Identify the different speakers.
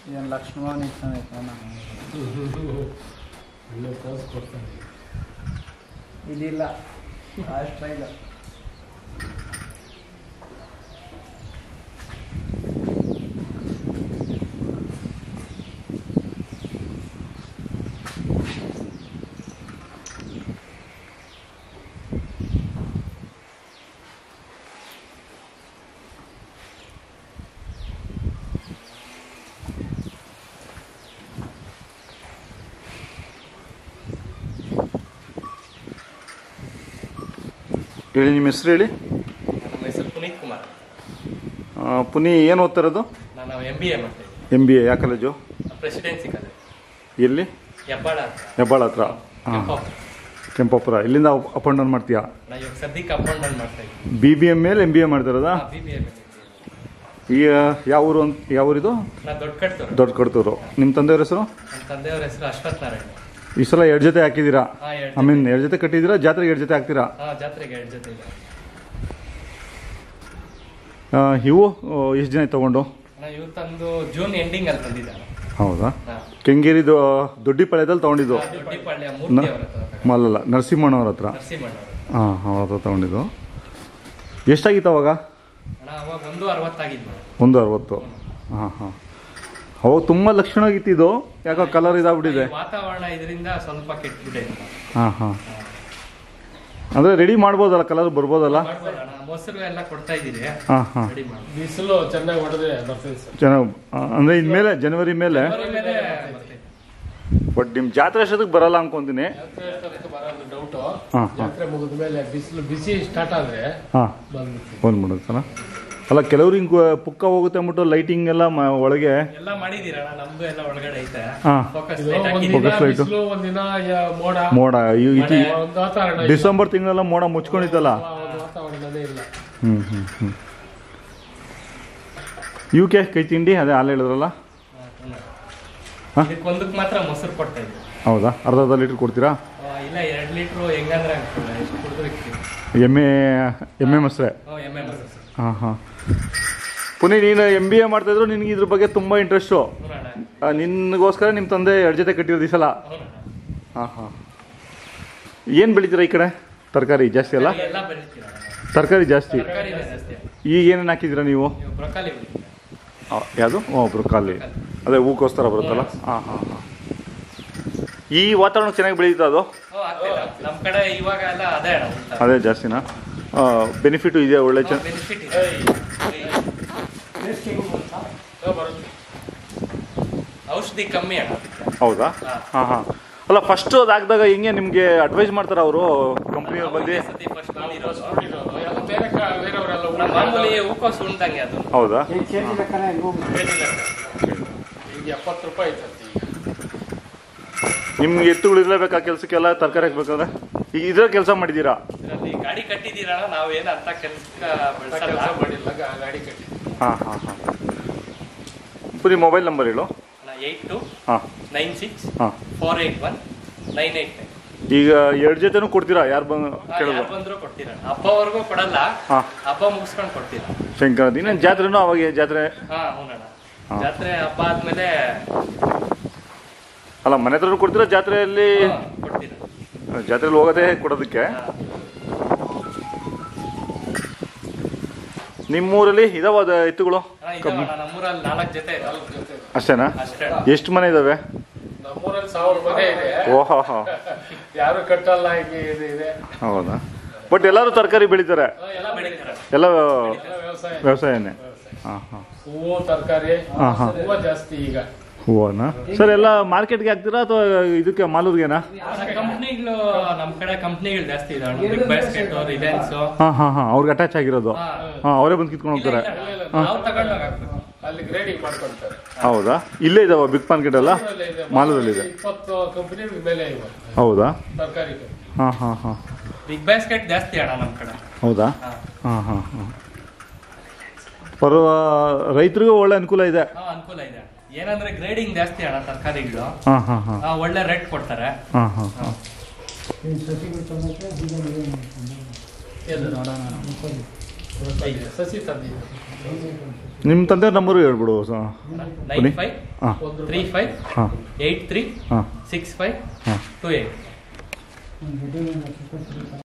Speaker 1: ಇದನ್ನು ಲಕ್ಷ್ಮಣ ಇಟ್ಕೊಂಡೈತೆ ನಾನು
Speaker 2: ಒಳ್ಳೆ ಪೋಸ್ ಕೊಡ್ತಾನೆ
Speaker 1: ಇದಿಲ್ಲ ಅಷ್ಟ ಇಲ್ಲ
Speaker 3: ಹೇಳಿ ನಿಮ್ಮ ಹೆಸರು ಹೇಳಿ
Speaker 4: ನಮ್ಮ ಹೆಸರು ಪುನೀತ್ ಕುಮಾರ್
Speaker 3: ಆ, ಪುನಿ ಏನು ಓದ್ತಿರೋದು
Speaker 4: ನಾನು ಎಂ ಬಿ ಎ ಮಾಡ್ತಾ
Speaker 3: ಎಮ್ ಬಿ ಎ ಯಾವ ಕಾಲೇಜು
Speaker 4: ಇದ್ದೀನಿ ಪ್ರೆಸಿಡೆನ್ಸಿ ಕಾಲೇಜ್
Speaker 3: ಎಲ್ಲಿ
Speaker 4: ಹೆಬ್ಬಾಳ ಹತ್ರ
Speaker 3: ಹೆಬ್ಬಾಳ ಹತ್ರ ಹಾಂ
Speaker 4: ಕೆಂಪಾಪುರ.
Speaker 3: ಕೆಂಪಾಪುರ ಇಲ್ಲಿಂದ ಅಪ್ ಆ್ಯಂಡ್ ಡೌನ್ ಮಾಡ್ತೀಯಾ
Speaker 4: ನಾ ಇವಾಗ ಸದ್ಯಕ್ಕೆ ಅಪ್ ಅಂಡ್ ಡೌನ್ ಮಾಡ್ತಾ ಇದ್ದೀನಿ
Speaker 3: ಬಿ ಬಿ ಎಮ್ ಮೇಲೆ ಎಮ್ ಬಿ ಎ ಮಾಡ್ತಿರೋದಾ
Speaker 4: ಬಿ ಬಿ ಎ
Speaker 3: ಈ ಯಾವ ಊರು ಅಂತ ಯಾವ ಊರಿದು
Speaker 4: ನಾ ದೊಡ್ಡ ಕಟ್ತವ್ರು
Speaker 3: ದೊಡ್ಡ ಕಡ್ತೂರು ನಿಮ್ಮ ತಂದೆಯವ್ರ ಹೆಸರು
Speaker 4: ನಮ್ಮ ತಂದೆಯವ್ರ ಹೆಸರು ಅಶ್ವಥ್ ನಾರಾಯಣ
Speaker 3: ಈ ಸಲ ಎರಡು ಜೊತೆ ಹಾಕಿದ್ದೀರಾ
Speaker 4: ಹಾ ಎರಡು
Speaker 3: ಐ ಮೀನ್ ಎರಡು ಜೊತೆ ಕಟ್ಟಿದ್ದೀರಾ ಜಾತ್ರೆಗೆ ಎರಡು ಜೊತೆ ಹಾಕ್ತೀರಾ
Speaker 4: ಹಾ ಜಾತ್ರೆಗೆ ಎರಡು ಜೊತೆ ಇದೆ
Speaker 3: ಆ, ಇವು ಎಷ್ಟು ಜನ ತೊಗೊಂಡು
Speaker 4: ನಾ ಇವ್ ತಂದು ಜೂನ್ ಎಂಡಿಂಗ್ ಅಲ್ಲಿ ತಂದಿದ್ದಾನೆ
Speaker 3: ಹೌದಾ
Speaker 4: ಹಾ
Speaker 3: ಕೆಂಗೇರಿದು ದೊಡ್ಡಿಪಾಳ್ಯದಲ್ಲಿ ತೊಗೊಂಡಿದ್ದು
Speaker 4: ದೊಡ್ಡಿಪಾಳ್ಯ ಮೂರ್ತಿ ಅವ್ರ ಹತ್ರ ತಗೊಂಡೆ.
Speaker 3: ಮಲ್ಲಲ್ಲ ನರಸಿಂಹಣ್ಣವ್ರ ಹತ್ರ
Speaker 4: ನರಸಿಂಹಣ್ಣವ್ರು
Speaker 3: ಹಾಂ ಅವ್ರ ಹತ್ರ ತೊಗೊಂಡಿದ್ದು ಎಷ್ಟಾಗಿತ್ತು ಅವಾಗ
Speaker 4: ಅಣ್ಣ ಅವಾಗ ಒಂದು ಅರವತ್ತಾಗಿದ್ದು
Speaker 3: ಒಂದು ಅರವತ್ತು ಹಾಂ ಹಾಂ ಅವಾಗ ತುಂಬ ಲಕ್ಷಣ ಆಗಿತ್ತು ಇದು ಯಾಕೋ ಕಲರ್ ಇದಾಗ್ಬಿಟ್ಟಿದೆ
Speaker 4: ಈ ವಾತಾವರಣ ಇದರಿಂದ ಸ್ವಲ್ಪ ಕೆಟ್ಬಿಟ್ಟಿದೆ
Speaker 3: ಹಾಂ ಹಾಂ ಅಂದರೆ ರೆಡಿ ಮಾಡ್ಬೋದಲ್ಲ ಕಲರ್ ಬರ್ಬೋದಲ್ಲ
Speaker 4: ಮಾಡ್ಬೋದಣ್ಣ ಮೊಸರು ಎಲ್ಲ ಕೊಡ್ತಾ ಇದ್ದೀರಿ
Speaker 3: ಹಾಂ ಹಾಂ
Speaker 4: ರೆಡಿ ಮಾಡಿ
Speaker 2: ಬಿಸಿಲು ಚೆನ್ನಾಗಿ ಹೊಡೆದ್ರೆ ಬರ್ತದೆ ಸರ್
Speaker 3: ಚೆನ್ನಾಗಿ ಅಂದರೆ ಇನ್ಮೇಲೆ ಜನವರಿ ಮೇಲೆ
Speaker 4: ಮೇಲೆ ಬರ್ತೈತೆ.
Speaker 3: ಬಟ್ ನಿಮ್ಮ ಜಾತ್ರೆ ಅಷ್ಟೊತ್ತಿಗೆ ಬರಲ್ಲ ಅನ್ಕೊಂತೀನಿ
Speaker 2: ಜಾತ್ರೆ ಅಷ್ಟೊತ್ತಿಗೆ ಬರೋದು ಡೌಟು
Speaker 3: ಹಾಂ ಹಾಂ
Speaker 2: ಜಾತ್ರೆ ಮುಗಿದ ಮೇಲೆ ಬಿಸಿಲು ಬಿಸಿ ಸ್ಟಾರ್ಟ್ ಆದ್ರೆ
Speaker 3: ಹಾಂ
Speaker 2: ಬಂದ್ಬಿಡ್ತೀವಿ
Speaker 3: ಬಂದ್ಬಿಡುತ್ತಲ್ಲ ಅಲ್ಲ ಕೆಲವ್ರು ಹಿಂಗೆ ಪುಕ್ಕ ಹೋಗುತ್ತೆ ಅಂದ್ಬಿಟ್ಟು ಲೈಟಿಂಗ್ ಎಲ್ಲ ಮ- ಒಳಗೆ
Speaker 4: ಎಲ್ಲ ಮಾಡಿದೀರಣ್ಣ ನಮ್ದು ಎಲ್ಲ ಒಳಗಡೆ ಐತೆ
Speaker 3: ಹಾಂ
Speaker 4: ಫೋಕಸ್
Speaker 2: ಇದು
Speaker 4: ಲೈಟ್
Speaker 2: ಒಂದಿನ
Speaker 3: Focus light.
Speaker 2: ಬಿಸಿಲು ಒಂದಿನ ಯ- ಮೋಡ
Speaker 3: ಮೋಡ ಇವು ಇತಿ
Speaker 2: ಒಂದು ವಾತಾವರಣ ಇಲ್ಲ.
Speaker 3: ಡಿಸೆಂಬರ್ ತಿಂಗಳೆಲ್ಲ ಮೋಡ ಮುಚ್ಕೊಂಡಿತ್ತಲ್ಲ
Speaker 2: ಆ ಒಂದು ವಾತಾವರಣನೇ ಇಲ್ಲ
Speaker 3: ಹ್ಞೂ ಹ್ಞೂ ಹ್ಞೂ ಇವಕ್ಕೆ ಕೈ ತಿಂಡಿ ಅದೇ ಹಾಲು ಹೇಳಿದ್ರಲ್ಲ ಹಾ?
Speaker 4: ಇದಕ್ಕೊಂದಕ್ಕೆ ಮಾತ್ರ ಮೊಸರು ಕೊಡ್ತಾ ಇದ್ವಿ
Speaker 3: ಹೌದಾ ಅರ್ಧ ಅರ್ಧ ಲೀಟ್ರ್ ಕೊಡ್ತೀರಾ
Speaker 4: ಆ, ಇಲ್ಲ ಎರಡು ಲೀಟ್ರು ಹೆಂಗಂದ್ರೆ ಆಗ್ತದೆ ಎಷ್ಟು ಕುಡಿದ್ರೆ ಇಕ್ತೀವಿ
Speaker 3: ಎಮ್ಮೆ ಎಮ್ಮೆ ಮೊಸರೆ
Speaker 4: ಹ್ಞೂ ಎಮ್ಮೆ ಮೊಸರು ಸರ್
Speaker 3: ಹಾಂ ಹಾಂ ಪುನೀತ್ ನೀನು ಎಮ್ ಬಿ ಎ ಮಾಡ್ತಾಯಿದ್ರು ನಿನಗೆ ಇದ್ರ ಬಗ್ಗೆ ತುಂಬ ಇಂಟ್ರೆಸ್ಟು
Speaker 4: ಹ್ಞೂ ಅಣ್ಣ
Speaker 3: ನಿನಗೋಸ್ಕರ ನಿಮ್ಮ ತಂದೆ ಎರಡು ಜೊತೆ ಕಟ್ಟಿರೋದು ಈ ಸಲ
Speaker 4: ಹ್ಞೂ ಅಣ್ಣ
Speaker 3: ಹಾಂ ಹಾಂ ಏನು ಬೆಳಿತೀರಾ ಈ ಕಡೆ ತರಕಾರಿ ಜಾಸ್ತಿ ಅಲ್ಲ
Speaker 4: ಎಲ್ಲ ಬೆಳಿತೀರ
Speaker 3: ತರಕಾರಿ ಜಾಸ್ತಿ
Speaker 4: ತರಕಾರಿನೇ ಜಾಸ್ತಿ
Speaker 3: ಈಗ ಏನೇನು ಹಾಕಿದ್ದೀರಾ ನೀವು
Speaker 4: ನೀವು ಬ್ರೊಕಾಲಿ ಬೆಳಿತೀರ
Speaker 3: ಆ, ಯಾವುದು ಹ್ಞೂ ಬ್ರೊಕಾಲಿ ಅದೇ ಹೂಕೋಸ್ಕರ ಬರುತ್ತಲ್ಲ ಹಾಂ ಹಾಂ ಹಾಂ ಈ ವಾತಾವರಣ ಚೆನ್ನಾಗಿ ಬೆಳೀತಾ ಅದು
Speaker 4: ಹ್ಞೂ ಆಗ್ತಿಲ್ಲ ನಮ್ಮ ಕಡೆ ಇವಾಗ ಎಲ್ಲ ಅದೇ ಅಣ್ಣ ಊಟ
Speaker 3: ಅದೇ ಜಾಸ್ತಿನಾ ಬೆನಿಫಿಟು ಇದೆ ಒಳ್ಳೆ ಚೆನ್ನ
Speaker 4: ಬೆನಿಫಿಟ್ ಇದೆ
Speaker 2: ಆ, ಬರುತ್ತೆ
Speaker 4: ಔಷಧಿ ಕಮ್ಮಿ ಅಣ್ಣ
Speaker 3: ಹೌದಾ
Speaker 4: ಹಾ.
Speaker 3: ಹಾಂ ಹಾಂ ಅಲ್ಲ ಫಸ್ಟ್ ಅದು ಹಾಕಿದಾಗ ಹೆಂಗೆ ನಿಮಗೆ ಅಡ್ವೈಸ್ ಮಾಡ್ತಾರೆ ಅವರು ಕಂಪ್ನಿಯವ್ರು ಬಂದು
Speaker 4: ಒಂದೇ ಸತಿ ಫಸ್ಟ್ ಬಂದಿರೋದು
Speaker 2: ನೋಡಿರೋದು ಎಲ್ಲ ಬೇರೆ ಕ- ಬೇರೆಯವರೆಲ್ಲ ಊಟ
Speaker 4: ನಮ್ಮ ಮಾಮೂಲಿ ಹೂಕೋಸು ಉಣ್ದಂಗೆ ಅದು
Speaker 3: ಹೌದಾ
Speaker 1: ಈಗ ಚೇಂಜ್ ಬೇಕಾರೆ ಹೆಂಗೂ
Speaker 4: ಏನಿಲ್ಲ ಸರ್.
Speaker 2: ಈಗ ಎಪ್ಪತ್ತು ರೂಪಾಯಿ ಐತಂತೆ ಈಗ
Speaker 3: ನಿಮ್ಗೆ ಎತ್ತುಗಳು ಇರಲೇಬೇಕಾ ಕೆಲಸಕ್ಕೆಲ್ಲ ತರಕಾರಿ ಹಾಕ್ಬೇಕಂದ್ರೆ ಈಗ ಇದ್ರ ಕೆಲಸ ಮಾಡಿದ್ದೀರಾ
Speaker 4: ಇದರಲ್ಲಿ ಗಾಡಿ ಕಟ್ಟಿದ್ದೀರಣ್ಣ ನಾವೇನು ಅಂತ ಕೆಲ್ಸಕ್ಕೆ
Speaker 2: ಕೆಲಸ
Speaker 4: ಬೆಳೆಸಲ್ಲ
Speaker 2: ಮಾಡಿಲ್ಲ ಗಾ- ಗಾಡಿ ಕಟ್ಟಿ
Speaker 3: ಹಾಂ ಹಾಂ ಹಾಂ ಪುರಿ ಮೊಬೈಲ್ ನಂಬರ್ ಹೇಳು
Speaker 4: ಏಯ್ಟ್ ಟು
Speaker 3: ಹಾಂ
Speaker 4: ನೈನ್ ಸಿಕ್ಸ್
Speaker 3: ಹಾಂ
Speaker 4: four eight one nine eight nine
Speaker 3: ಈಗ ಎರಡು ಜೊತೆನೂ ಕೊಡ್ತೀರಾ ಯಾರು ಬಂದು ಕೇಳಿದ್ರು
Speaker 4: ಯಾರು ಬಂದರೂ ಕೊಡ್ತೀರ ಹಬ್ಬವರೆಗೂ ಕೊಡಲ್ಲ
Speaker 3: ಹಾ.
Speaker 4: ಹಬ್ಬ ಮುಗಿಸ್ಕೊಂಡು ಕೊಡ್ತೀರ
Speaker 3: ಶಂಕರದ್ ಇನ್ನೇನು ಜಾತ್ರೆನೂ ಅವಾಗ ಜಾತ್ರೆ
Speaker 4: ಹಾ ಹೂನಣ್ಣ
Speaker 3: ಹಾ.
Speaker 4: ಜಾತ್ರೆ ಹಬ್ಬ ಆದ್ಮೇಲೆ
Speaker 3: ಅಲ್ಲ ಮನೆ ಹತ್ರನೂ ಕೊಡ್ತೀರಾ ಜಾತ್ರೆಯಲ್ಲಿ
Speaker 4: ಹಾ, ಕೊಡ್ತೀರ
Speaker 3: ಜಾತ್ರೆಯಲ್ಲಿ ಹೋಗೋದೇ ಕೊಡೋದಕ್ಕೆ
Speaker 4: ಹಾ.
Speaker 3: ನಿಮ್ಮೂರಲ್ಲಿ ಇದಾವ ಅದು ಎತ್ತುಗಳು
Speaker 4: ಹಾ, ಇದಾವಣ್ಣ, ನಮ್ಮೂರಲ್ಲಿ ನಾಲ್ಕು ಜೊತೆ ಇದಾವೆ
Speaker 2: ನಾಲ್ಕು ಜೊತೆ ಇದೆ.
Speaker 3: ಅಷ್ಟೇನಾ
Speaker 4: ಅಷ್ಟೇ
Speaker 3: ಎಷ್ಟು ಮನೆ ಇದಾವೆ
Speaker 2: ನಮ್ಮೂರಲ್ಲಿ ಸಾವಿರ ಮನೆ ಇದೆ
Speaker 3: ಓಹೋ ಹೋ
Speaker 2: ಯಾರು ಕಟ್ಟಲ್ಲ ಹೀಗೆ ಇದು ಇದೆ
Speaker 3: ಹೌದಾ ಬಟ್ ಎಲ್ಲರೂ ತರಕಾರಿ ಬೆಳಿತಾರೆ
Speaker 4: ಎಲ್ಲ ಬೆಳಿತಾರೆ
Speaker 3: ಎಲ್ಲ
Speaker 2: ಎಲ್ಲ ವ್ಯವಸಾಯ
Speaker 3: ವ್ಯವಸಾಯನೇ ಹಾಂ ಹಾಂ
Speaker 2: ಹೂವು ತರಕಾರಿ
Speaker 3: ಹಾ, ಹಾ.
Speaker 2: ಹೂವು ಜಾಸ್ತಿ ಈಗ
Speaker 3: ಹೂವನಾ ಸರ್ ಎಲ್ಲ ಮಾರ್ಕೆಟ್ಗೆ ಹಾಕ್ತೀರಾ ಅಥವಾ ಇದಕ್ಕೆ ಮಾಲೂರ್ಗೆನಾ
Speaker 4: ಕಂಪ್ನಿಗಳು ನಮ್ಮ ಕಡೆ ಕಂಪ್ನಿಗಳು ಜಾಸ್ತಿ ಇದಾವೆ ಬಿಗ್ ಬಾಸ್ಕೆಟ್ ರಿಲಯನ್ಸ್
Speaker 3: ಹಾಂ ಹಾಂ ಹಾಂ ಅವ್ರಿಗೆ ಅಟ್ಯಾಚ್ ಆಗಿರೋದು ಹಾಂ ಅವರೇ ಬಂದು ಕಿತ್ಕೊಂಡು ಹೋಗ್ತಾರೆ
Speaker 4: ನಾವು ತಗೊಂಡೋಗಿ ಹಾಕ್ಬೇಕು
Speaker 2: ಅಲ್ಲಿ ಗ್ರೇಡಿಂಗ್ ಮಾಡ್ಕೊಳ್ತಾರೆ
Speaker 3: ಹೌದಾ ಇಲ್ಲೇ ಇದಾವ ಬಿಗ್ ಮಾರ್ಕೆಟ್ ಎಲ್ಲ
Speaker 2: ಊರಲ್ಲೇ ಇದೆ.
Speaker 3: ಮಾಲೂರಲ್ಲಿದೆ
Speaker 2: ಇಪ್ಪತ್ತು ಕಂಪನಿ ಮೇಲೆ ಇವೆ
Speaker 3: ಹೌದಾ
Speaker 2: ತರಕಾರಿ
Speaker 3: ಹಾಂ ಹಾಂ ಹಾಂ
Speaker 4: ಬಿಗ್ ಬಾಸ್ಕೆಟ್ ಜಾಸ್ತಿ ಅಣ್ಣ ನಮ್ಮ ಕಡೆ
Speaker 3: ಹೌದಾ
Speaker 4: ಹಾ.
Speaker 3: ಹಾಂ ಹಾಂ ಹಾಂ ಪರ್ವ ರೈತರಿಗೂ ಒಳ್ಳೆ ಅನುಕೂಲ ಇದೆ
Speaker 4: ಹಾ ಅನುಕೂಲ ಇದೆ ಏನಂದ್ರೆ ಗ್ರೇಡಿಂಗ್ ಜಾಸ್ತಿ ಅಣ್ಣ ತರಕಾರಿಗಳು
Speaker 3: ಹಾಂ ಹಾಂ ಹಾಂ
Speaker 4: ಒಳ್ಳೆ ರೇಟ್ ಕೊಡ್ತಾರೆ
Speaker 3: ಹಾಂ ಹಾಂ ಹಾಂ
Speaker 2: ಸಸಿ ತಂದಿದೆ
Speaker 3: ನಿಮ್ಮ ತಂದೆ ನಂಬರು ಹೇಳ್ಬಿಡು ಸ-
Speaker 4: ನೈನ್
Speaker 3: ಬನ್ನಿ.
Speaker 4: ಫೈವ್
Speaker 3: ಹಾಂ
Speaker 4: ತ್ರೀ ಫೈವ್
Speaker 3: ಹಾಂ
Speaker 4: ಏಯ್ಟ್ ತ್ರೀ
Speaker 3: ಹಾಂ
Speaker 4: ಸಿಕ್ಸ್ ಫೈವ್
Speaker 3: ಹಾಂ
Speaker 4: ಟು ಏಯ್ಟ್